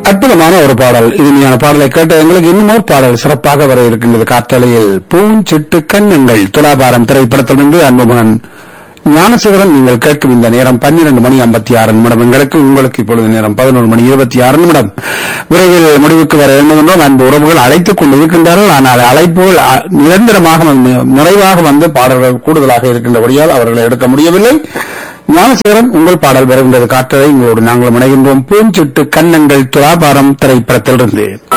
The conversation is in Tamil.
அற்புதமான ஒரு பாடல் இனிமையான பாடலை கேட்ட எங்களுக்கு இன்னும் ஒரு பாடல் சிறப்பாக வர இருக்கின்றது காற்றலையில் பூஞ்சிட்டு கண்ணங்கள் துலாபாரம் திரைப்படத்திலிருந்து அன்புமகன் ஞானசேகரன் நீங்கள் கேட்கும் இந்த நேரம் பன்னிரண்டு மணி ஐம்பத்தி ஆறு நிமிடம் எங்களுக்கு உங்களுக்கு இப்பொழுது நேரம் பதினோரு மணி இருபத்தி ஆறு நிமிடம் விரைவில் முடிவுக்கு வர எண்ணுகின்றோம் அன்பு உறவுகள் அழைத்துக் கொண்டு இருக்கின்றார்கள் ஆனால் அழைப்புகள் அ, நிரந்தரமாக வந்து, நிறைவாக வந்து பாடல்கள் கூடுதலாக இருக்கின்றபடியால் அவர்களை எடுக்க முடியவில்லை ஞானசேகரன் உங்கள் பாடல் வருகின்றது காற்றலை உங்களோடு நாங்கள் இணைகின்றோம் பூஞ்சிட்டு கண்ணங்கள் துலாபாரம் திரைப்படத்திலிருந்து